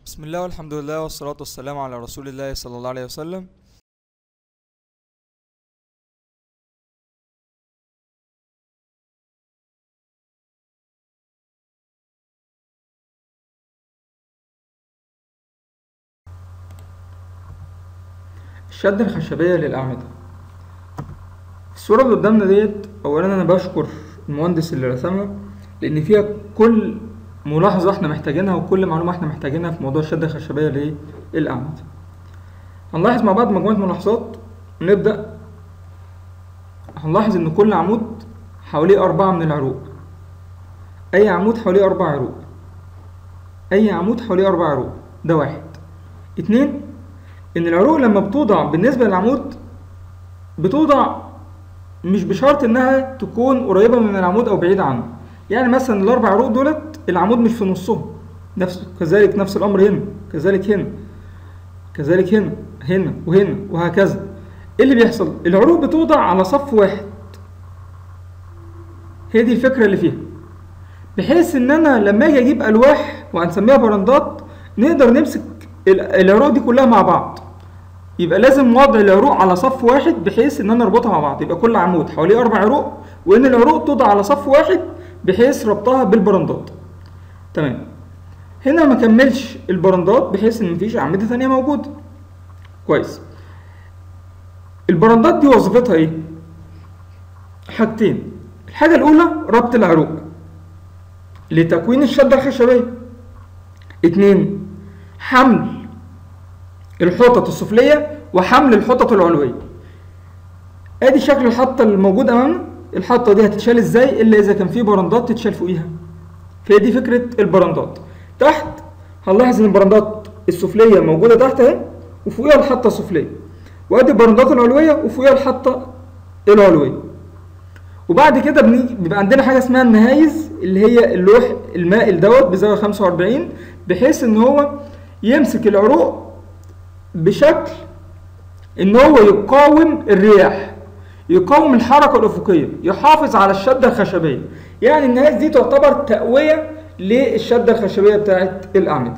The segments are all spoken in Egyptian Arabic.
بسم الله والحمد لله والصلاة والسلام على رسول الله صلى الله عليه وسلم الشدة الخشبية للأعمدة الصورة اللي قدامنا ديت أولا أنا بشكر المهندس اللي رسمها لأن فيها كل ملاحظة احنا محتاجينها وكل معلومة احنا محتاجينها في موضوع الشدة الخشبية للأعمدة هنلاحظ مع بعض مجموعة ملاحظات نبدأ هنلاحظ إن كل عمود حواليه أربعة من العروق أي عمود حواليه أربع عروق أي عمود حواليه أربع عروق ده واحد اتنين إن العروق لما بتوضع بالنسبة للعمود بتوضع مش بشرط إنها تكون قريبة من العمود أو بعيدة عنه يعني مثلا الأربع عروق دولت العمود مش في نصهم نفس كذلك نفس الأمر هنا كذلك هنا كذلك هنا هنا وهنا وهكذا ايه اللي بيحصل العروق بتوضع على صف واحد هي دي الفكرة اللي فيها بحيث ان انا لما اجي اجيب الواح وهنسميها برندات نقدر نمسك ال- العروق دي كلها مع بعض يبقى لازم وضع العروق على صف واحد بحيث ان انا اربطها مع بعض يبقى كل عمود حواليه اربع عروق وان العروق توضع على صف واحد بحيث ربطها بالبرندات تمام هنا ما كملش البرندات بحيث ان مفيش اعمده ثانيه موجوده كويس البرندات دي وظيفتها ايه حاجتين الحاجه الاولى ربط العروق لتكوين الشده الخشبيه اتنين حمل الحطط السفليه وحمل الحطط العلويه ادي شكل الحطه الموجود امامنا الحطه دي هتتشال ازاي الا اذا كان في برندات تتشال فوقيها فهي دي فكره البرندات تحت هنلاحظ ان البرندات السفليه موجوده تحت اهي وفوقيها الحطه السفليه وادي البرندات العلويه وفوقيها الحطه العلويه وبعد كده بنيجي بيبقى عندنا حاجه اسمها النهايز اللي هي اللوح المائل دوت بزاويه 45 بحيث ان هو يمسك العروق بشكل ان هو يقاوم الرياح يقاوم الحركه الافقيه يحافظ على الشده الخشبيه يعني النهايز دي تعتبر تقويه للشده الخشبيه بتاعت الاعمده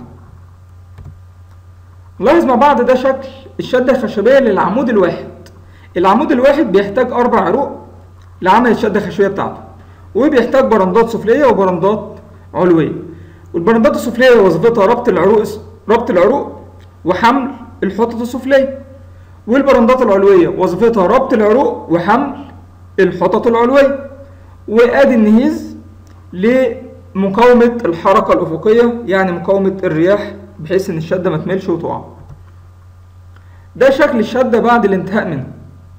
نلاحظ مع بعض ده شكل الشده الخشبيه للعمود الواحد العمود الواحد بيحتاج اربع عروق لعمل الشده الخشبيه بتاعته وبيحتاج برندات سفليه وبرندات علويه والبرندات السفليه وظيفتها ربط العروق ربط العروق وحمل الحطط السفليه والبرندات العلويه وظيفتها ربط العروق وحمل الحطط العلويه وادي النهيز لمقاومه الحركه الافقيه يعني مقاومه الرياح بحيث ان الشده ما تميلش وتقع ده شكل الشده بعد الانتهاء منها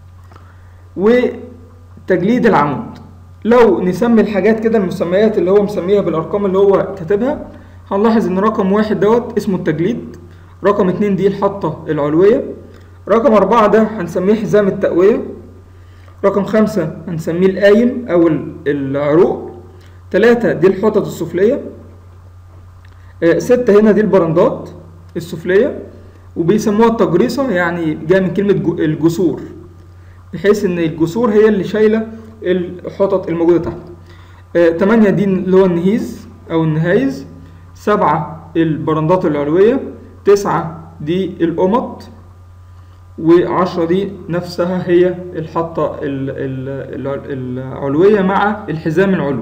وتجليد العمود لو نسمي الحاجات كده المسميات اللي هو مسميها بالارقام اللي هو كاتبها هنلاحظ ان رقم واحد دوت اسمه التجليد رقم اتنين دي الحطة العلوية رقم أربعة ده هنسميه حزام التقوية رقم خمسة هنسميه القايم أو ال- العروق تلاتة دي الحطط السفلية آه، ستة هنا دي البرندات السفلية وبيسموها التجريصة يعني جاية من كلمة جو- الجسور بحيث ان الجسور هي اللي شايلة الحطط الموجودة تحت آه، تمانية دي اللي هو النهيز أو النهايز سبعة البرندات العلوية تسعة دي القمط وعشرة دي نفسها هي الحطة ال- ال- ال- العلوية مع الحزام العلوي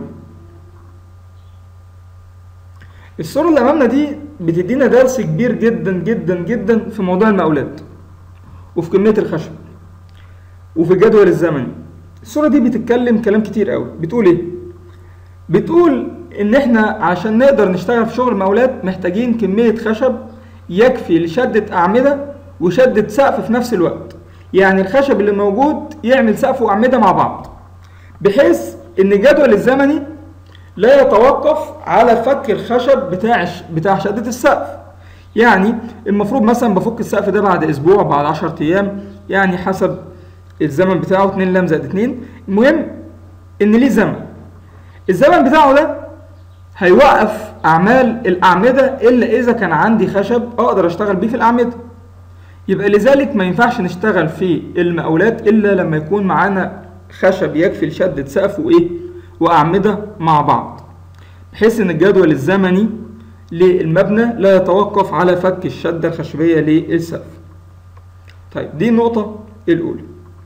الصورة اللي أمامنا دي بتدينا درس كبير جدا جدا جدا في موضوع المقاولات وفي كمية الخشب وفي الجدول الزمني الصورة دي بتتكلم كلام كتير قوي بتقول ايه بتقول ان احنا عشان نقدر نشتغل في شغل المقاولات محتاجين كمية خشب يكفي لشدة أعمدة وشدة سقف في نفس الوقت يعني الخشب اللي موجود يعمل سقف وأعمدة مع بعض بحيث ان الجدول الزمني لا يتوقف على فك الخشب بتاع ش- بتاع شدة السقف يعني المفروض مثلا بفك السقف ده بعد اسبوع بعد 10 ايام يعني حسب الزمن بتاعه 2 لام زائد 2 المهم ان ليه زمن الزمن بتاعه ده هيوقف اعمال الاعمده الا اذا كان عندي خشب اقدر اشتغل بيه في الاعمده يبقى لذلك ما ينفعش نشتغل في المقاولات الا لما يكون معانا خشب يكفي لشدة سقف وايه واعمده مع بعض بحيث ان الجدول الزمني للمبنى لا يتوقف على فك الشدة الخشبية للسقف طيب دي النقطة الأولى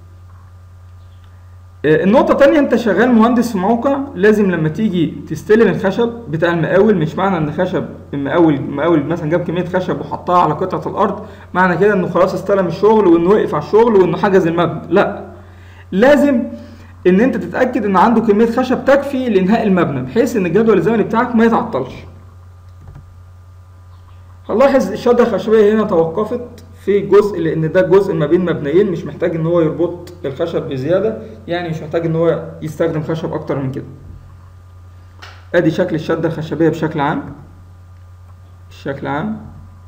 آه، النقطة التانية انت شغال مهندس في موقع لازم لما تيجي تستلم الخشب بتاع المقاول مش معنى ان خشب المقاول المقاول مثلا جاب كمية خشب وحطها على قطعة الأرض معنى كده انه خلاص استلم الشغل وانه وقف على الشغل وانه حجز المبنى لا لازم ان انت تتأكد ان عنده كمية خشب تكفي لإنهاء المبنى بحيث ان الجدول الزمني بتاعك ما يتعطلش هنلاحظ الشدة الخشبية هنا توقفت في جزء لان ده جزء ما بين مبنيين مش محتاج ان هو يربط الخشب بزياده يعني مش محتاج ان هو يستخدم خشب اكتر من كده ادي شكل الشده الخشبيه بشكل عام بشكل عام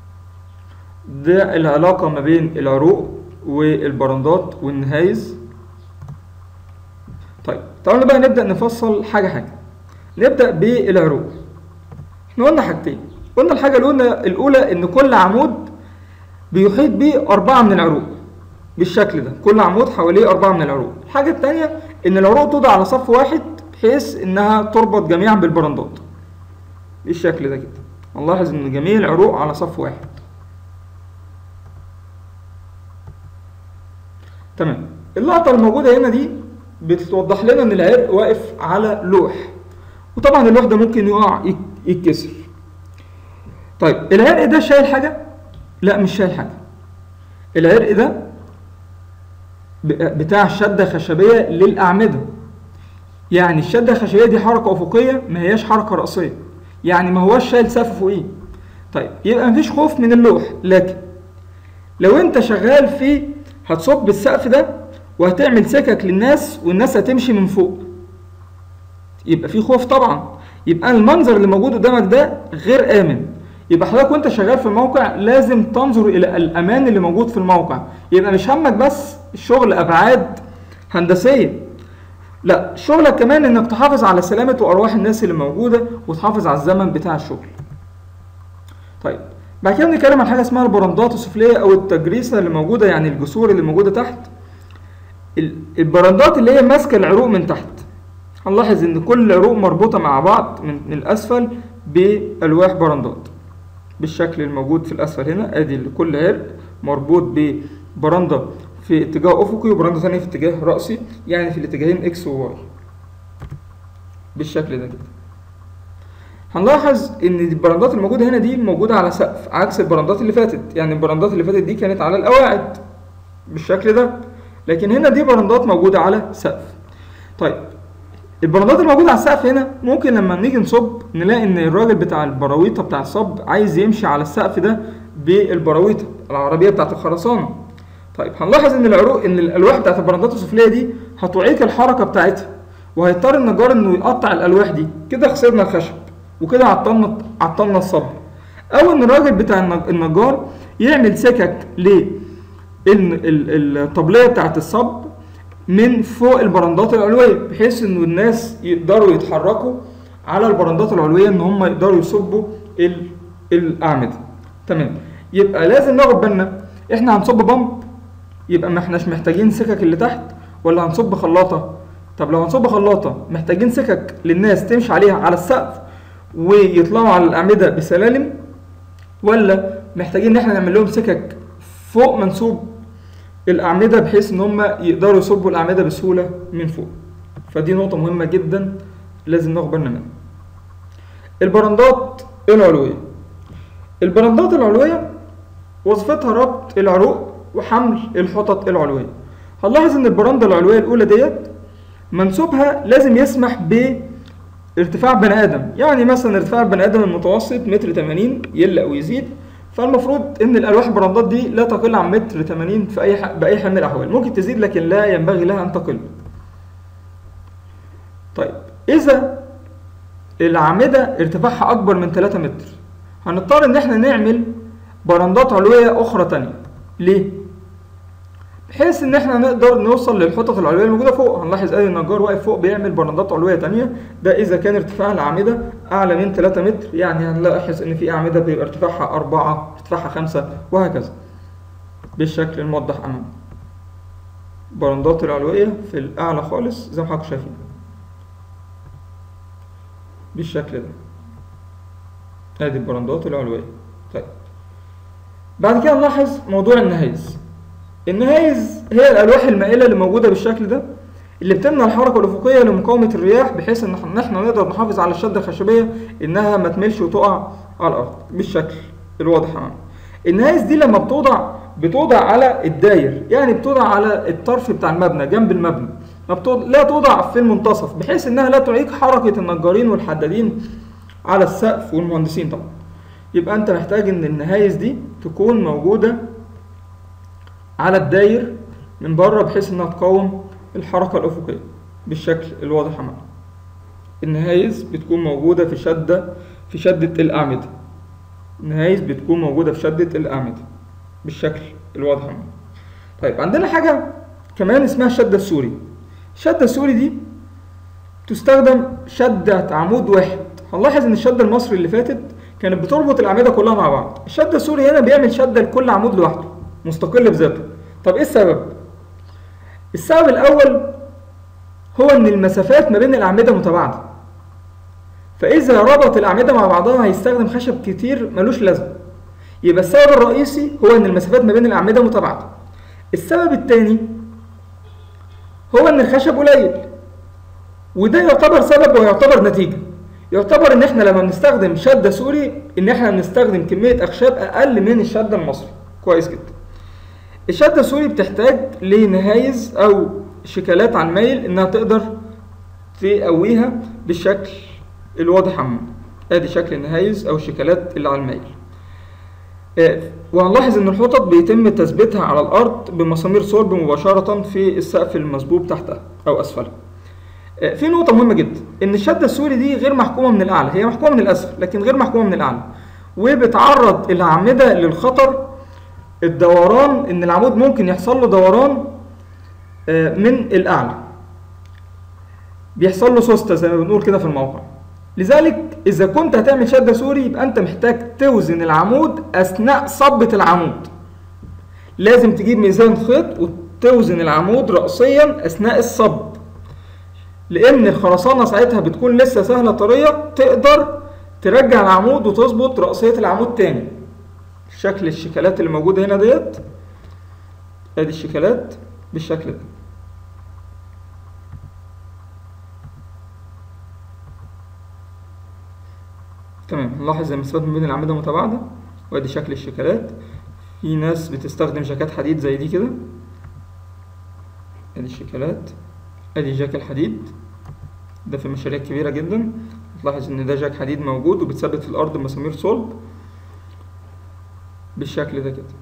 ده العلاقه ما بين العروق والبرندات والنهايز طيب تعالوا بقى نبدا نفصل حاجه حاجه نبدا بالعروق احنا قلنا حاجتين قلنا الحاجه الاولى الاولى ان كل عمود بيحيط بيه أربعة من العروق بالشكل ده كل عمود حواليه أربعة من العروق الحاجة التانية إن العروق توضع على صف واحد بحيث إنها تربط جميعا بالبرندات بالشكل ده كده نلاحظ إن جميع العروق على صف واحد تمام اللقطة الموجودة هنا دي بتوضح لنا إن العرق واقف على لوح وطبعا اللوح ده ممكن يقع يك- يتكسر طيب العرق ده شايل حاجة؟ لا مش شايل حاجة العرق ده ب- بتاع الشدة الخشبية للأعمدة يعني الشدة الخشبية دي حركة أفقية ما هياش حركة رأسية يعني ما هوش شايل سقف فوقيه طيب يبقى مفيش خوف من اللوح لكن لو انت شغال في هتصب السقف ده وهتعمل سكك للناس والناس هتمشي من فوق يبقى في خوف طبعا يبقى المنظر اللي موجود قدامك ده غير آمن يبقى حضرتك وانت شغال في الموقع لازم تنظر الى الامان اللي موجود في الموقع يبقى مش همك بس الشغل ابعاد هندسيه لا شغلك كمان انك تحافظ على سلامه وارواح الناس اللي موجوده وتحافظ على الزمن بتاع الشغل طيب بعد كده بنتكلم عن حاجه اسمها البرندات السفليه او التجريسه اللي موجوده يعني الجسور اللي موجوده تحت ال- البرندات اللي هي ماسكه العروق من تحت هنلاحظ ان كل العروق مربوطه مع بعض من من الاسفل بالواح برندات بالشكل الموجود في الاسفل هنا ادي كل عرق مربوط ببرندة في اتجاه افقي وبرندة ثانية في اتجاه رأسي يعني في الاتجاهين اكس وواي بالشكل ده كده هنلاحظ ان البرندات الموجودة هنا دي موجودة على سقف عكس البرندات اللي فاتت يعني البرندات اللي فاتت دي كانت على القواعد بالشكل ده لكن هنا دي برندات موجودة على سقف طيب البرندات الموجودة على السقف هنا ممكن لما نيجي نصب نلاقي ان الراجل بتاع البراويطة بتاع الصب عايز يمشي على السقف ده بالبراويطة العربية بتاعت الخرسانة طيب هنلاحظ ان العروق ان الالواح بتاعت البرندات السفلية دي هتعيق الحركة بتاعتها وهيضطر النجار انه يقطع الالواح دي كده خسرنا الخشب وكده عطلنا عطلنا الصب او ان الراجل بتاع النج- النجار يعمل سكك للطبلية بتاعت الصب من فوق البرندات العلوية بحيث انه الناس يقدروا يتحركوا على البرندات العلوية ان هم يقدروا يصبوا ال- الاعمدة تمام يبقى لازم ناخد بالنا احنا هنصب بامب يبقى ما احناش محتاجين سكك اللي تحت ولا هنصب خلاطة طب لو هنصب خلاطة محتاجين سكك للناس تمشي عليها على السقف ويطلعوا على الأعمدة بسلالم ولا محتاجين ان احنا نعمل لهم سكك فوق منسوب الأعمدة بحيث إن هم يقدروا يصبوا الأعمدة بسهولة من فوق فدي نقطة مهمة جدا لازم ناخد بالنا منها البرندات العلوية البرندات العلوية وظيفتها ربط العروق وحمل الحطط العلوية هنلاحظ إن البرندة العلوية الأولى ديت منسوبها لازم يسمح بارتفاع بني آدم يعني مثلا ارتفاع البني آدم المتوسط متر 80 يقل أو يزيد فالمفروض ان الالواح البراندات دي لا تقل عن متر 80 في اي ح... باي حال من الاحوال ممكن تزيد لكن لا ينبغي لها ان تقل طيب اذا الاعمده ارتفاعها اكبر من 3 متر هنضطر ان احنا نعمل براندات علويه اخرى تانية ليه بحيث ان احنا نقدر نوصل للحطط العلويه الموجوده فوق هنلاحظ ادي النجار واقف فوق بيعمل براندات علويه تانية ده اذا كان ارتفاع الاعمده اعلى من 3 متر يعني هنلاحظ ان في اعمده بيبقى ارتفاعها 4 ارتفاعها 5 وهكذا بالشكل الموضح امامنا براندات العلويه في الاعلى خالص زي ما حضراتكم شايفين بالشكل ده ادي البراندات العلوية طيب بعد كده نلاحظ موضوع النهايز النهايز هي الالواح المائلة اللي موجودة بالشكل ده اللي بتمنع الحركة الأفقية لمقاومة الرياح بحيث إن إحنا إحنا نقدر نحافظ على الشدة الخشبية إنها ما تملش وتقع على الأرض بالشكل الواضح أمامنا. النهايز دي لما بتوضع بتوضع على الداير يعني بتوضع على الطرف بتاع المبنى جنب المبنى ما بتوضع لا توضع في المنتصف بحيث إنها لا تعيق حركة النجارين والحدادين على السقف والمهندسين طبعا يبقى أنت محتاج إن النهايز دي تكون موجودة على الداير من بره بحيث إنها تقاوم الحركة الأفقية بالشكل الواضح أمامنا النهايز بتكون موجودة في شدة في شدة الأعمدة النهايز بتكون موجودة في شدة الأعمدة بالشكل الواضح أمامنا طيب عندنا حاجة كمان اسمها الشدة السوري الشدة السوري دي تستخدم شدة عمود واحد هنلاحظ إن الشدة المصري اللي فاتت كانت بتربط الأعمدة كلها مع بعض الشدة السوري هنا بيعمل شدة لكل عمود لوحده مستقل بذاته طب إيه السبب؟ السبب الأول هو إن المسافات ما بين الأعمدة متباعدة فإذا ربط الأعمدة مع بعضها هيستخدم خشب كتير ملوش لازمة يبقى السبب الرئيسي هو إن المسافات ما بين الأعمدة متباعدة السبب الثاني هو إن الخشب قليل وده يعتبر سبب ويعتبر نتيجة يعتبر إن إحنا لما بنستخدم شدة سوري إن إحنا بنستخدم كمية أخشاب أقل من الشدة المصري كويس جدا الشدة السوري بتحتاج لنهايز أو شكالات على الميل إنها تقدر تقويها بالشكل الواضح عموما ادي شكل النهايز او الشكالات اللي على الميل آه، وهنلاحظ ان الحطب بيتم تثبيتها على الارض بمسامير صلب مباشرة في السقف المصبوب تحتها او اسفلها آه، في نقطة مهمة جدا ان الشدة السوري دي غير محكومة من الاعلى هي محكومة من الاسفل لكن غير محكومة من الاعلى وبتعرض الاعمدة للخطر الدوران ان العمود ممكن يحصل له دوران آه، من الاعلى بيحصل له سوستة زي ما بنقول كده في الموقع لذلك إذا كنت هتعمل شدة سوري يبقى أنت محتاج توزن العمود أثناء صبة العمود لازم تجيب ميزان خيط وتوزن العمود رأسيا أثناء الصب لأن الخرسانة ساعتها بتكون لسه سهلة طرية تقدر ترجع العمود وتظبط رأسية العمود تاني شكل الشكلات اللي موجودة هنا ديت ادي الشكلات بالشكل ده تمام نلاحظ المسافات ما بين الأعمدة متباعدة وادي شكل الشكلات في ناس بتستخدم جاكات حديد زي دي كده ادي الشكلات ادي جاك الحديد ده في مشاريع كبيرة جدا تلاحظ ان ده جاك حديد موجود وبتثبت في الارض بمسامير صلب بالشكل ده كده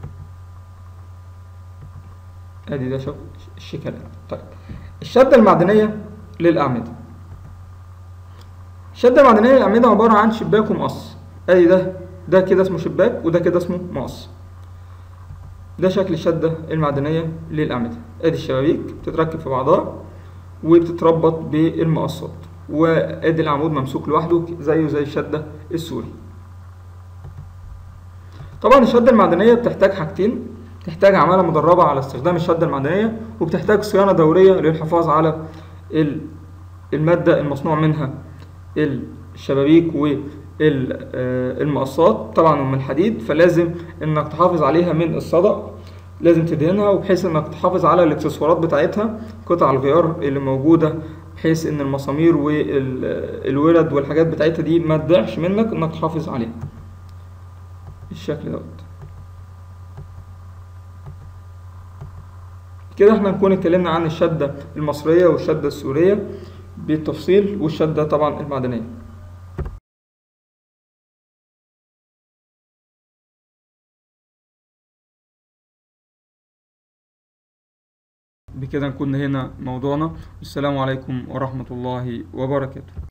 ادي ده شكل الشكلات طيب الشدة المعدنية للأعمدة الشدة المعدنية للأعمدة عبارة عن شباك ومقص ادي ده ده كده اسمه شباك وده كده اسمه مقص ده شكل الشدة المعدنية للأعمدة ادي الشبابيك بتتركب في بعضها وبتتربط بالمقصات وادي العمود ممسوك لوحده زيه زي الشدة السوري طبعا الشدة المعدنية بتحتاج حاجتين تحتاج عمالة مدربة على استخدام الشدة المعدنية وبتحتاج صيانة دورية للحفاظ على ال- المادة المصنوع منها الشبابيك والمقصات طبعا من الحديد فلازم انك تحافظ عليها من الصدأ لازم تدهنها وبحيث انك تحافظ على الاكسسوارات بتاعتها قطع الغيار اللي موجودة بحيث ان المسامير والورد والحاجات بتاعتها دي ما تضيعش منك انك تحافظ عليها بالشكل دوت كده احنا نكون اتكلمنا عن الشدة المصرية والشدة السورية بالتفصيل والشدة طبعا المعدنية بكده نكون هنا موضوعنا والسلام عليكم ورحمة الله وبركاته